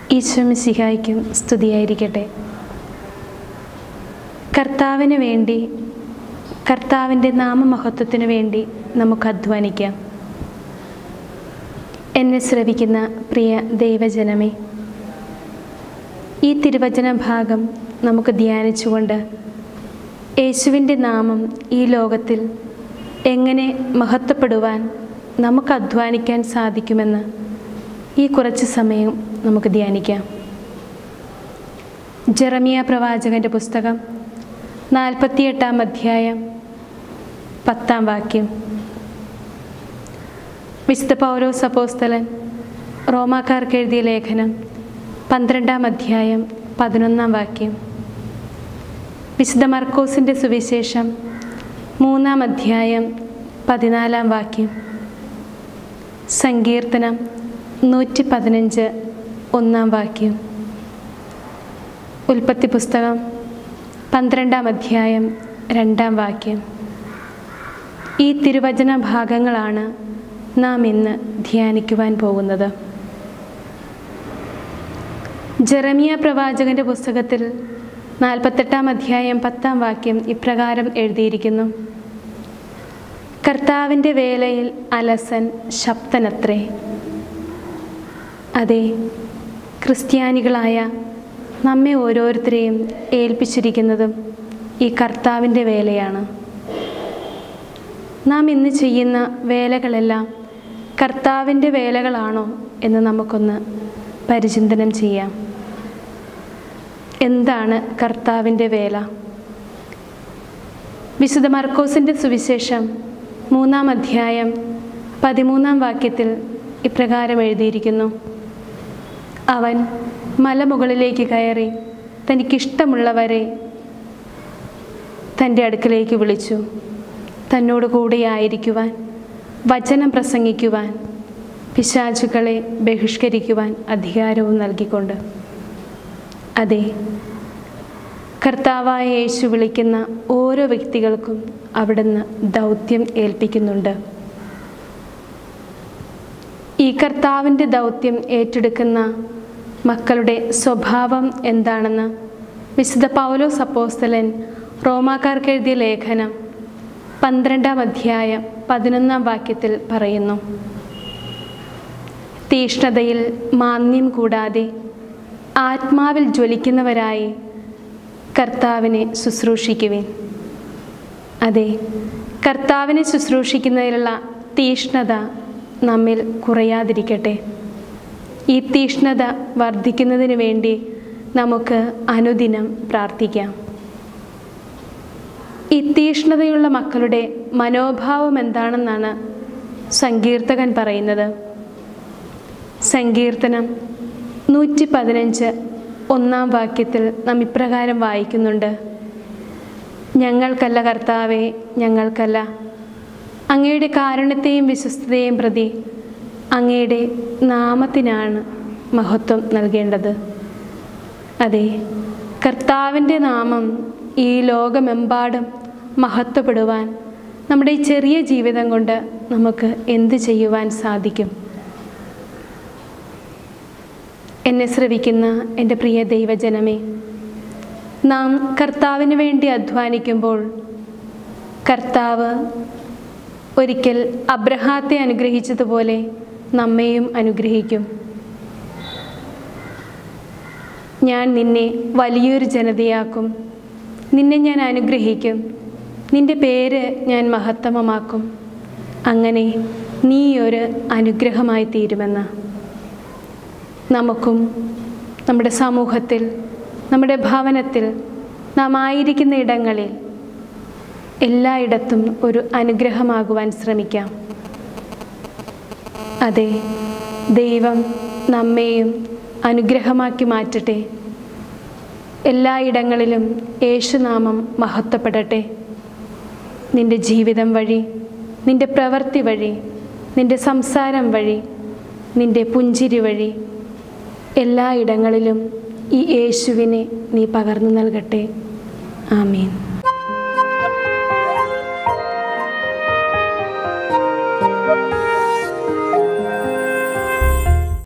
ഈശ്വമിസിഹായ്ക്കും സ്തുതിയായിരിക്കട്ടെ കർത്താവിന് വേണ്ടി കർത്താവിൻ്റെ നാമമഹത്വത്തിനു വേണ്ടി നമുക്ക് അധ്വാനിക്കാം എന്നെ ശ്രവിക്കുന്ന പ്രിയ ദൈവജനമേ ഈ തിരുവചന ഭാഗം നമുക്ക് ധ്യാനിച്ചുകൊണ്ട് യേശുവിൻ്റെ നാമം ഈ ലോകത്തിൽ എങ്ങനെ മഹത്വപ്പെടുവാൻ നമുക്ക് അധ്വാനിക്കാൻ സാധിക്കുമെന്ന് ഈ കുറച്ച് സമയം നമുക്ക് ധ്യാനിക്കാം ജെറമിയ പ്രവാചകൻ്റെ പുസ്തകം നാൽപ്പത്തിയെട്ടാം അധ്യായം പത്താം വാക്യം വിശുദ്ധ പൗലോസ് അപ്പോസ്തലൻ റോമാക്കാർക്ക് എഴുതിയ ലേഖനം പന്ത്രണ്ടാം അധ്യായം പതിനൊന്നാം വാക്യം വിശുദ്ധ മർക്കോസിൻ്റെ സുവിശേഷം മൂന്നാം അധ്യായം പതിനാലാം വാക്യം സങ്കീർത്തനം നൂറ്റി പതിനഞ്ച് ഒന്നാം വാക്യം ഉൽപ്പത്തി പുസ്തകം പന്ത്രണ്ടാം അധ്യായം രണ്ടാം വാക്യം ഈ തിരുവചന ഭാഗങ്ങളാണ് നാം ഇന്ന് ധ്യാനിക്കുവാൻ പോകുന്നത് ജെറമിയ പ്രവാചകന്റെ പുസ്തകത്തിൽ നാൽപ്പത്തെട്ടാം അധ്യായം പത്താം വാക്യം ഇപ്രകാരം എഴുതിയിരിക്കുന്നു കർത്താവിൻ്റെ വേലയിൽ അലസൻ ശബ്ദനത്രേ അതെ ക്രിസ്ത്യാനികളായ നമ്മെ ഓരോരുത്തരെയും ഏൽപ്പിച്ചിരിക്കുന്നതും ഈ കർത്താവിൻ്റെ വേലയാണ് നാം ഇന്ന് ചെയ്യുന്ന വേലകളെല്ലാം കർത്താവിൻ്റെ വേലകളാണോ എന്ന് നമുക്കൊന്ന് പരിചിന്തനം ചെയ്യാം എന്താണ് കർത്താവിൻ്റെ വേല വിശുദ്ധ മർക്കോസിൻ്റെ സുവിശേഷം മൂന്നാം അധ്യായം പതിമൂന്നാം വാക്യത്തിൽ ഇപ്രകാരം എഴുതിയിരിക്കുന്നു അവൻ മലമുകളിലേക്ക് കയറി തനിക്കിഷ്ടമുള്ളവരെ തൻ്റെ അടുക്കലേക്ക് വിളിച്ചു തന്നോട് കൂടെയായിരിക്കുവാൻ വചനം പ്രസംഗിക്കുവാൻ പിശാചുക്കളെ ബഹിഷ്കരിക്കുവാൻ അധികാരവും നൽകിക്കൊണ്ട് അതെ കർത്താവായ യേശു വിളിക്കുന്ന ഓരോ വ്യക്തികൾക്കും അവിടുന്ന് ദൗത്യം ഏൽപ്പിക്കുന്നുണ്ട് ഈ കർത്താവിൻ്റെ ദൗത്യം ഏറ്റെടുക്കുന്ന മക്കളുടെ സ്വഭാവം എന്താണെന്ന് വിശുദ്ധ പൗലോസ് അപ്പോസ്തലൻ റോമാക്കാർക്ക് എഴുതിയ ലേഖനം പന്ത്രണ്ടാം അധ്യായം പതിനൊന്നാം വാക്യത്തിൽ പറയുന്നു തീഷ്ണതയിൽ മാന്യം കൂടാതെ ആത്മാവിൽ ജ്വലിക്കുന്നവരായി കർത്താവിനെ ശുശ്രൂഷിക്കുവിൻ അതെ കർത്താവിനെ ശുശ്രൂഷിക്കുന്നതിലുള്ള തീഷ്ണത നമ്മിൽ കുറയാതിരിക്കട്ടെ ഈ തീഷ്ണത വർദ്ധിക്കുന്നതിന് വേണ്ടി നമുക്ക് അനുദിനം പ്രാർത്ഥിക്കാം ഈ തീഷ്ണതയുള്ള മക്കളുടെ മനോഭാവം എന്താണെന്നാണ് സങ്കീർത്തകൻ പറയുന്നത് സങ്കീർത്തനം നൂറ്റി പതിനഞ്ച് ഒന്നാം വാക്യത്തിൽ നാം ഇപ്രകാരം വായിക്കുന്നുണ്ട് ഞങ്ങൾക്കല്ല കർത്താവെ ഞങ്ങൾക്കല്ല അങ്ങയുടെ കാരുണ്യത്തെയും വിശ്വസ്തതയും പ്രതി അങ്ങയുടെ നാമത്തിനാണ് മഹത്വം നൽകേണ്ടത് അതെ കർത്താവിൻ്റെ നാമം ഈ ലോകമെമ്പാടും മഹത്വപ്പെടുവാൻ നമ്മുടെ ഈ ചെറിയ ജീവിതം കൊണ്ട് നമുക്ക് എന്ത് ചെയ്യുവാൻ സാധിക്കും എന്നെ ശ്രവിക്കുന്ന എൻ്റെ പ്രിയ ദൈവജനമേ നാം കർത്താവിന് വേണ്ടി അധ്വാനിക്കുമ്പോൾ കർത്താവ് ഒരിക്കൽ അബ്രഹാത്തെ അനുഗ്രഹിച്ചതുപോലെ നമ്മെയും അനുഗ്രഹിക്കും ഞാൻ നിന്നെ വലിയൊരു ജനതയാക്കും നിന്നെ ഞാൻ അനുഗ്രഹിക്കും നിന്റെ പേര് ഞാൻ മഹത്തമമാക്കും അങ്ങനെ നീ ഒരു അനുഗ്രഹമായി തീരുമെന്ന് നമുക്കും നമ്മുടെ സമൂഹത്തിൽ നമ്മുടെ ഭവനത്തിൽ നാം ആയിരിക്കുന്ന ഇടങ്ങളിൽ എല്ലായിടത്തും ഒരു അനുഗ്രഹമാകുവാൻ ശ്രമിക്കാം അതെ ദൈവം നമ്മെയും അനുഗ്രഹമാക്കി മാറ്റട്ടെ എല്ലായിടങ്ങളിലും യേശുനാമം മഹത്വപ്പെടട്ടെ നിന്റെ ജീവിതം വഴി നിന്റെ പ്രവൃത്തി വഴി നിന്റെ സംസാരം വഴി നിന്റെ പുഞ്ചിരി വഴി എല്ലായിടങ്ങളിലും ഈ യേശുവിനെ നീ പകർന്നു നൽകട്ടെ ആമീൻ